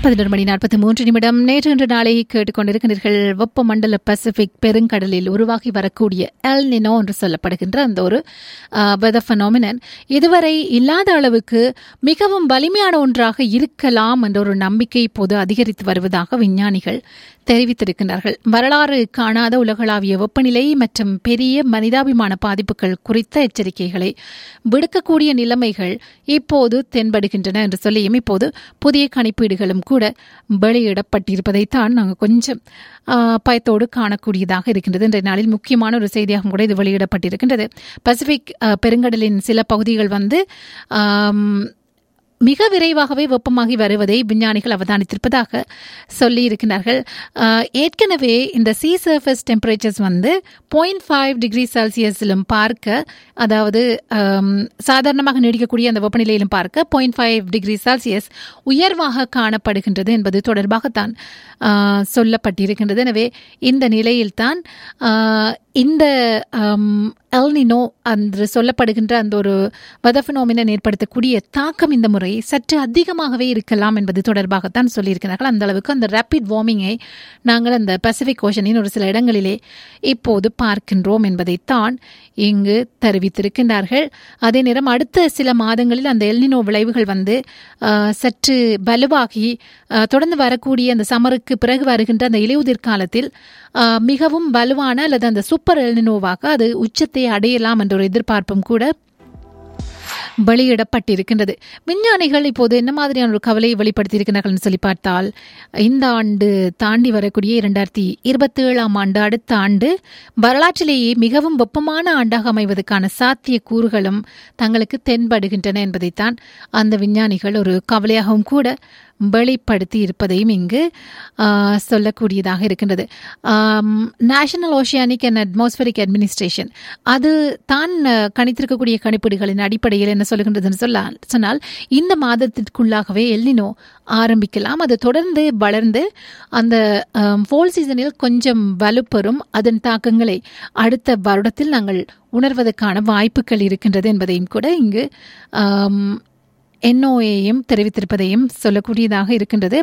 பதினொரு மணி நாற்பத்தி மூன்று நிமிடம் நேற்று இன்று நாளை கேட்டுக்கொண்டிருக்கிறீர்கள் வெப்பமண்டல பசிபிக் பெருங்கடலில் உருவாகி வரக்கூடிய எல் நினோ என்று சொல்லப்படுகின்ற அந்த ஒரு வெதர் ஃபெனோமினன் இதுவரை இல்லாத அளவுக்கு மிகவும் வலிமையான ஒன்றாக இருக்கலாம் என்ற ஒரு நம்பிக்கை இப்போது அதிகரித்து வருவதாக விஞ்ஞானிகள் தெரிவித்திருக்கின்றார்கள் வரலாறு காணாத உலகளாவிய வெப்பநிலை மற்றும் பெரிய மனிதாபிமான பாதிப்புகள் குறித்த எச்சரிக்கைகளை விடுக்கக்கூடிய நிலைமைகள் இப்போது தென்படுகின்றன என்று சொல்லியும் இப்போது புதிய கணிப்பீடுகளும் கூட வெளியிடப்பட்டிருப்பதைத்தான் நாங்கள் கொஞ்சம் பயத்தோடு காணக்கூடியதாக இருக்கின்றது இன்றைய நாளில் முக்கியமான ஒரு செய்தியாகவும் கூட இது வெளியிடப்பட்டிருக்கின்றது பசிபிக் பெருங்கடலின் சில பகுதிகள் வந்து மிக விரைவாகவே வெப்பமாகி வருவதை விஞ்ஞானிகள் அவதானித்திருப்பதாக சொல்லி இருக்கிறார்கள் ஏற்கனவே இந்த சி சர்ஃபேஸ் டெம்பரேச்சர்ஸ் வந்து பாயிண்ட் ஃபைவ் டிகிரி செல்சியஸிலும் பார்க்க அதாவது சாதாரணமாக நீடிக்கக்கூடிய அந்த வெப்பநிலையிலும் பார்க்க பாயிண்ட் ஃபைவ் டிகிரி செல்சியஸ் உயர்வாக காணப்படுகின்றது என்பது தொடர்பாகத்தான் சொல்லப்பட்டிருக்கின்றது எனவே இந்த நிலையில்தான் இந்த எல்னினோ என்று சொல்லப்படுகின்ற அந்த ஒரு வதஃபினோமினன் ஏற்படுத்தக்கூடிய தாக்கம் இந்த முறை சற்று அதிகமாகவே இருக்கலாம் என்பது தொடர்பாகத்தான் சொல்லியிருக்கிறார்கள் அந்த அளவுக்கு அந்த ரேப்பிட் வார்மிங்கை நாங்கள் அந்த பசிபிக் ஓஷனின் ஒரு சில இடங்களிலே இப்போது பார்க்கின்றோம் என்பதைத்தான் இங்கு தெரிவித்திருக்கின்றார்கள் அதே நேரம் அடுத்த சில மாதங்களில் அந்த எல்னினோ விளைவுகள் வந்து சற்று வலுவாகி தொடர்ந்து வரக்கூடிய அந்த சமருக்கு பிறகு வருகின்ற அந்த இலையுதிர் காலத்தில் மிகவும் வலுவான அல்லது அந்த சூப்பர் எல்னினோவாக அது உச்சத்தை அடையலாம் என்ற ஒரு எதிர்பார்ப்பும் கூட வெளியிடப்பட்டிருக்கின்றது விஞ்ஞானிகள் இப்போது என்ன மாதிரியான ஒரு கவலையை வெளிப்படுத்தியிருக்கிறார்கள் சொல்லி பார்த்தால் இந்த ஆண்டு தாண்டி வரக்கூடிய இரண்டாயிரத்தி இருபத்தி ஏழாம் ஆண்டு அடுத்த ஆண்டு வரலாற்றிலேயே மிகவும் வெப்பமான ஆண்டாக அமைவதற்கான சாத்திய கூறுகளும் தங்களுக்கு தென்படுகின்றன என்பதைத்தான் அந்த விஞ்ஞானிகள் ஒரு கவலையாகவும் கூட வெளிப்படுத்தி இருப்பதையும் இங்கு சொல்லக்கூடியதாக இருக்கின்றது national oceanic and atmospheric administration அது தான் கணித்திருக்கக்கூடிய கணிப்பீடுகளின் அடிப்படையில் என்ன சொல்லுகின்றதுன்னு சொல்ல சொன்னால் இந்த மாதத்திற்குள்ளாகவே எல்லினோ ஆரம்பிக்கலாம் அது தொடர்ந்து வளர்ந்து அந்த ஃபோல் சீசனில் கொஞ்சம் வலுப்பெறும் அதன் தாக்கங்களை அடுத்த வருடத்தில் நாங்கள் உணர்வதற்கான வாய்ப்புகள் இருக்கின்றது என்பதையும் கூட இங்கு என்ஓஏயும் தெரிவித்திருப்பதையும் சொல்லக்கூடியதாக இருக்கின்றது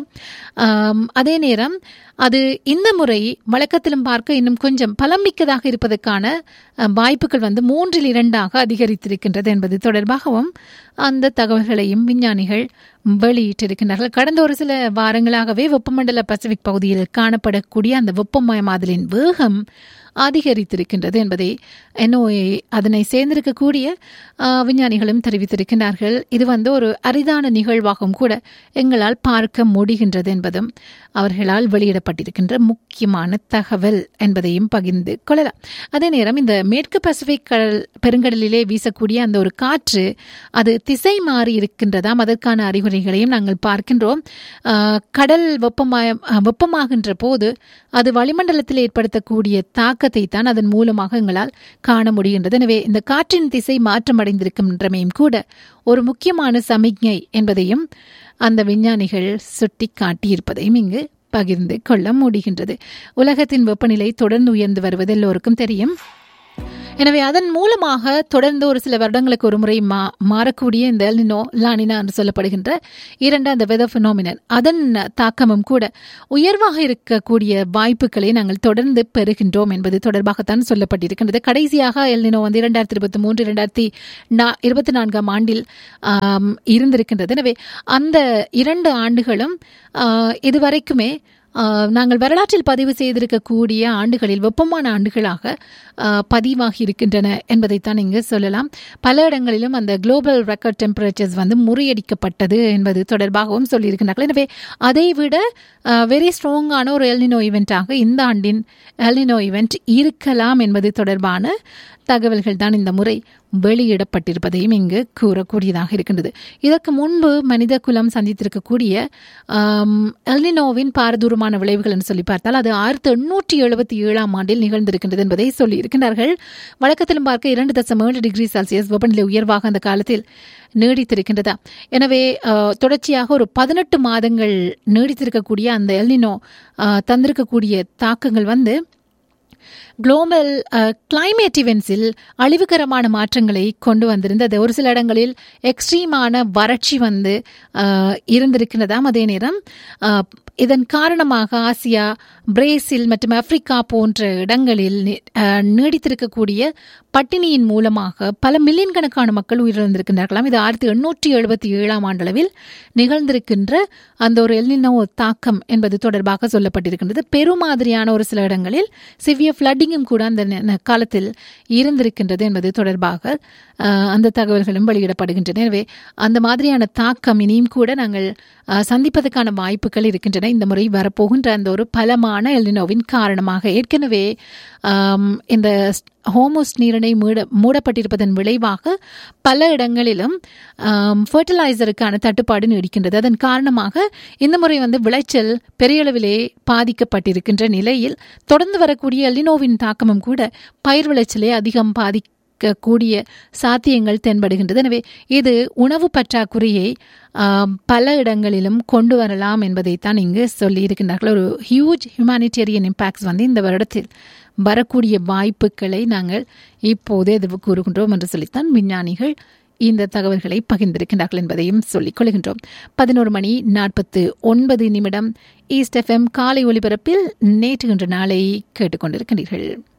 அதே நேரம் அது இந்த முறை வழக்கத்திலும் பார்க்க இன்னும் கொஞ்சம் பலமிக்கதாக இருப்பதற்கான வாய்ப்புகள் வந்து மூன்றில் இரண்டாக அதிகரித்திருக்கின்றது என்பது தொடர்பாகவும் அந்த தகவல்களையும் விஞ்ஞானிகள் வெளியிட்டிருக்கின்றார்கள் கடந்த ஒரு சில வாரங்களாகவே வெப்பமண்டல பசிபிக் பகுதியில் காணப்படக்கூடிய அந்த வெப்பமயமாதலின் வேகம் அதிகரித்திருக்கின்றது என்பதை என்ஓஏ அதனை சேர்ந்திருக்கக்கூடிய விஞ்ஞானிகளும் தெரிவித்திருக்கின்றார்கள் இது வந்து ஒரு அரிதான நிகழ்வாகவும் கூட எங்களால் பார்க்க முடிகின்றது என்பதும் அவர்களால் வெளியிடப்பட்டிருக்கின்ற முக்கியமான தகவல் என்பதையும் பகிர்ந்து கொள்ளலாம் அதே நேரம் இந்த மேற்கு பசிபிக் கடல் பெருங்கடலிலே வீசக்கூடிய அந்த ஒரு காற்று அது திசை மாறி இருக்கின்றதாம் அதற்கான அறிகுறிகளையும் நாங்கள் பார்க்கின்றோம் கடல் வெப்பமாய வெப்பமாகின்ற போது அது வளிமண்டலத்தில் ஏற்படுத்தக்கூடிய தாக்கத்தை தான் அதன் மூலமாக எங்களால் காண முடிகின்றது எனவே இந்த காற்றின் திசை மாற்றமடைந்திருக்கின்றமையும் கூட ஒரு முக்கியமான சமிக்ஞை என்பதையும் அந்த விஞ்ஞானிகள் சுட்டி காட்டியிருப்பதையும் இங்கு பகிர்ந்து கொள்ள முடிகின்றது உலகத்தின் வெப்பநிலை தொடர்ந்து உயர்ந்து வருவது எல்லோருக்கும் தெரியும் எனவே அதன் மூலமாக தொடர்ந்து ஒரு சில வருடங்களுக்கு ஒரு முறை மா மாறக்கூடிய இந்த எல்னினோ லானினா என்று சொல்லப்படுகின்ற இரண்டு அந்த வெதர் ஃபினோமினன் அதன் தாக்கமும் கூட உயர்வாக இருக்கக்கூடிய வாய்ப்புகளை நாங்கள் தொடர்ந்து பெறுகின்றோம் என்பது தொடர்பாகத்தான் சொல்லப்பட்டிருக்கின்றது கடைசியாக எல்னினோ வந்து இரண்டாயிரத்தி இருபத்தி மூன்று இரண்டாயிரத்தி இருபத்தி நான்காம் ஆண்டில் இருந்திருக்கின்றது எனவே அந்த இரண்டு ஆண்டுகளும் இதுவரைக்குமே நாங்கள் வரலாற்றில் பதிவு செய்திருக்கக்கூடிய ஆண்டுகளில் வெப்பமான ஆண்டுகளாக பதிவாகி இருக்கின்றன என்பதைத்தான் இங்கு சொல்லலாம் பல இடங்களிலும் அந்த குளோபல் ரெக்கார்ட் டெம்பரேச்சர்ஸ் வந்து முறியடிக்கப்பட்டது என்பது தொடர்பாகவும் சொல்லியிருக்கிறார்கள் எனவே அதை விட வெரி ஸ்ட்ராங்கான ஒரு எல்னினோ ஈவெண்ட்டாக இந்த ஆண்டின் எல்னினோ ஈவெண்ட் இருக்கலாம் என்பது தொடர்பான தகவல்கள் தான் இந்த முறை வெளியிடப்பட்டிருப்பதையும் இங்கு கூறக்கூடியதாக இருக்கின்றது இதற்கு முன்பு மனித குலம் சந்தித்திருக்கக்கூடிய எல்னினோவின் பாரதூரமான விளைவுகள் என்று சொல்லி பார்த்தால் அது ஆயிரத்தி எண்ணூற்றி எழுபத்தி ஏழாம் ஆண்டில் நிகழ்ந்திருக்கின்றது என்பதை சொல்லியிருக்கிறார்கள் வழக்கத்திலும் பார்க்க இரண்டு தசம் ஏழு டிகிரி செல்சியஸ் வெப்பநிலை உயர்வாக அந்த காலத்தில் நீடித்திருக்கின்றதா எனவே தொடர்ச்சியாக ஒரு பதினெட்டு மாதங்கள் நீடித்திருக்கக்கூடிய அந்த எல்னினோ தந்திருக்கக்கூடிய தாக்கங்கள் வந்து குளோபல் கிளைமேட் இவெண்ட்ஸில் அழிவுகரமான மாற்றங்களை கொண்டு வந்திருந்தது ஒரு சில இடங்களில் எக்ஸ்ட்ரீமான வறட்சி வந்து அஹ், இருந்திருக்கிறதாம் அதே நேரம் அஹ், இதன் காரணமாக ஆசியா பிரேசில் மற்றும் ஆப்பிரிக்கா போன்ற இடங்களில் நி- அஹ், நீடித்திருக்கக்கூடிய பட்டினியின் மூலமாக பல மில்லியன் கணக்கான மக்கள் உயிரிழந்திருக்கின்றார்களாம் இது ஆயிரத்தி எண்ணூற்றி எழுபத்தி ஏழாம் ஆண்டளவில் நிகழ்ந்திருக்கின்ற அந்த ஒரு எல்னினோ தாக்கம் என்பது தொடர்பாக சொல்லப்பட்டிருக்கின்றது பெருமாதிரியான ஒரு சில இடங்களில் சிவியர் ஃப்ளட்டிங்கும் கூட அந்த ந- ந- காலத்தில் இருந்திருக்கின்றது என்பது தொடர்பாக அஹ், அந்த தகவல்களும் வெளியிடப்படுகின்றன எனவே அந்த மாதிரியான தாக்கம் இனியும் கூட நாங்கள் அஹ், சந்திப்பதற்கான வாய்ப்புகள் இருக்கின்றன இந்த முறை வரப்போகின்ற அந்த ஒரு பலமான எல்னினோவின் காரணமாக ஏற்கனவே ஆம், இந்த ஹோமோஸ் நீரிணை மூட மூடப்பட்டிருப்பதன் விளைவாக பல இடங்களிலும் ஃபர்டிலைசருக்கான தட்டுப்பாடு நீடிக்கின்றது அதன் காரணமாக இந்த முறை வந்து விளைச்சல் பெரிய அளவிலே பாதிக்கப்பட்டிருக்கின்ற நிலையில் தொடர்ந்து வரக்கூடிய எல்லினோவின் தாக்கமும் கூட பயிர் விளைச்சலை அதிகம் பாதிக்கக்கூடிய சாத்தியங்கள் தென்படுகின்றது எனவே இது உணவு பற்றாக்குறையை ஆம், பல இடங்களிலும் கொண்டு வரலாம் என்பதைத்தான் இங்கு சொல்லியிருக்கின்றார்கள் ஒரு ஹியூஜ் ஹியூமானிட்டேரியன் இம்பாக்ட்ஸ் வந்து இந்த வருடத்தில் வரக்கூடிய வாய்ப்புகளை நாங்கள் இப்போது எதிர்வு கூறுகின்றோம் என்று சொல்லித்தான் விஞ்ஞானிகள் இந்த தகவல்களை பகிர்ந்திருக்கின்றார்கள் என்பதையும் சொல்லிக் கொள்கின்றோம் பதினோரு மணி நாற்பத்து ஒன்பது நிமிடம் ஈஸ்ட் எஃப்எம் காலை ஒலிபரப்பில் நேற்று இன்று நாளை கேட்டுக்கொண்டிருக்கின்றீர்கள்